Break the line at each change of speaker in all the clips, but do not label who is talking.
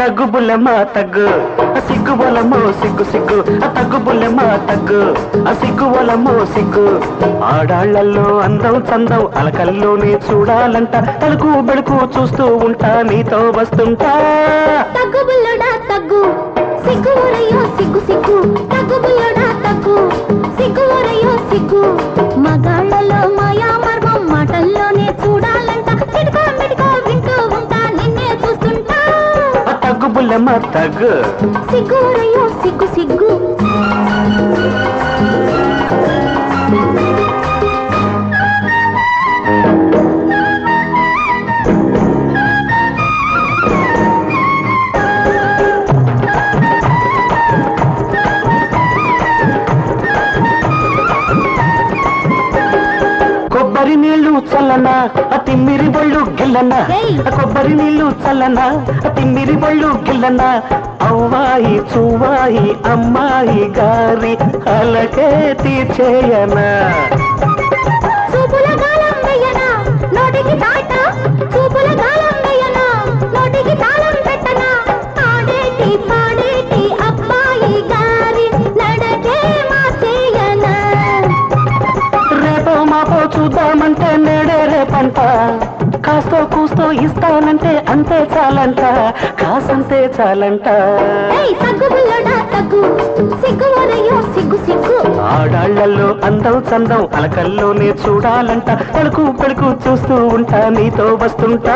తగ్గు బుల్లెమ్మ తగ్గు ఆ సిగ్గు బొలమో సిగ్గు సిగ్గు ఆ తగ్గు బుల్లెమ్మ తగ్గు ఆ సిగ్గు బొలమో సిగ్గు ఆడాళ్లలో అందం చందం అలకల్లోనే చూడాలంట తలుకు బెడుకు చూస్తూ ఉంటా నీతో వస్తుంటా
తగ్గు బుల్లడా తగ్గు సిగ్గు ఊరయ్యో సిగ్గు సిగ్గు తగ్గు బుల్లడా తగ్గు సిగ్గు ఊరయ్యో సిగ్గు మగాళ్ళలో మాయా మర్మం మాటల్లోనే చూడాలంట చిడుకో మిడుకో వింటూ ఉంటా నిన్నే చూస్తుంటా
ఆ తగ్గు బుల్లెమ్మ తగ్గు
సిగ్గు ఊరయ్యో సిగ్గు సిగ్గు
కొబ్బరి నీళ్లు చల్లనా ఆ తిమ్మిరి బొళ్ళు గిల్లనా
ఏయ్.
ఆ కొబ్బరి నీళ్లు చల్లనా ఆ తిమ్మిరి బొళ్ళు గిల్లనా అవ్వాయి చువ్వాయి అమ్మాయి గారి అలకే తీర్చేయనా
చూపుల గాలం వెయ్యనా నోటికి తాట చూపుల గాలం వెయ్యనా నోటికి తాళం పెట్టనా ఆడేటి పాడేటి అబ్బాయి గారి నడకే మార్చేయనా
రేపో మాపో చూద్దామంటే నేడే రేపంట కాస్తో కూస్తో ఇస్తానంటే అంతే చాలంట కాసంతే చాలంట
ఏయ్ తగ్గు బుల్లడా తగ్గు సిగ్గు వరయ్యో సిగ్గు సిగ్గు
ఆడాళ్లలో అందం చందం అలకల్లోనే చూడాలంట పడుకు పడుకు చూస్తూ ఉంటా నీతో వస్తుంటా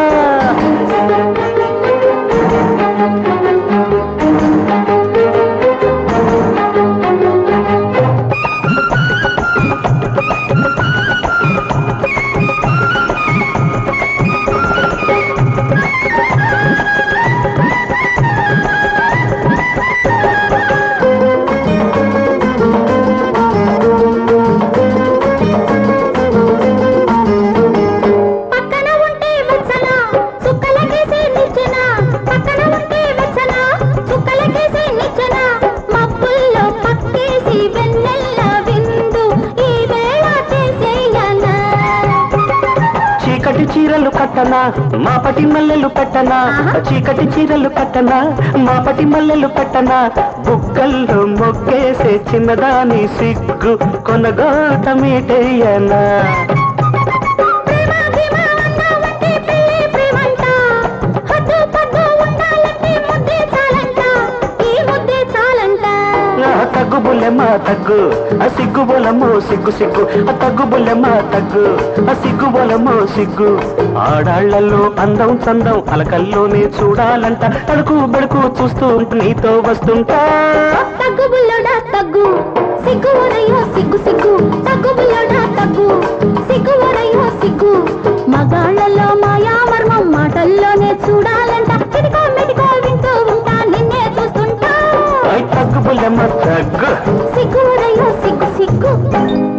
పక్కన ఉంటే వెచ్చన చుక్కలకేసి నిచ్చెన పక్కన ఉంటే వెచ్చన చుక్కలకేసి నిచ్చెన మబ్బుల్లో పక్కేసి వెన్నెల్ల విందు ఈ వేళ చేసేయనా
చీకటి చీరలు కట్టనా మాపటి మల్లెలు పెట్టనా చీకటి చీరలు కట్టనా మాపటి మల్లెలు పెట్టనా బుగ్గల్లో మొగ్గేసే చిన్నదాని సిగ్గు కొనగోటమీటేయనా
ప్రేమ భీమ అన్నావంటే పెళ్ళి ప్రేమంట హద్దు పద్దు ఉండాలంటే ముద్దే చాలంట ఈ ముద్దే చాలంట
ఆ తగ్గు బుల్లెమ్మ తగ్గు ఆ సిగ్గు బొలమో సిగ్గు సిగ్గు ఆ తగ్గు బుల్లెమ్మ తగ్గు ఆ సిగ్గు బొలమో సిగ్గు ఆడాళ్లలో అందం చందం అలకల్లోనే చూడాలంట తడుకు బెడుకు చూస్తూ నీతో వస్తుంటా
తగ్గు బుల్లడా తగ్గు సిగ్గు వరయ్యో సిగ్గు సిగ్గు తగ్గు బుల్లడా తగ్గు సిగ్గు వరయ్యో సిగ్గు మగాళ్ళలో మాయా మర్మం మాటల్లోనే చూడాలంట చిటికో మిటికో వింటూ ఉంటా నిన్నే చూస్తుంటా
ఐ తగ్గు బుల్లెమ్మ తగ్గు
సిగ్గు వరయ్యో సిగ్గు సిగ్గు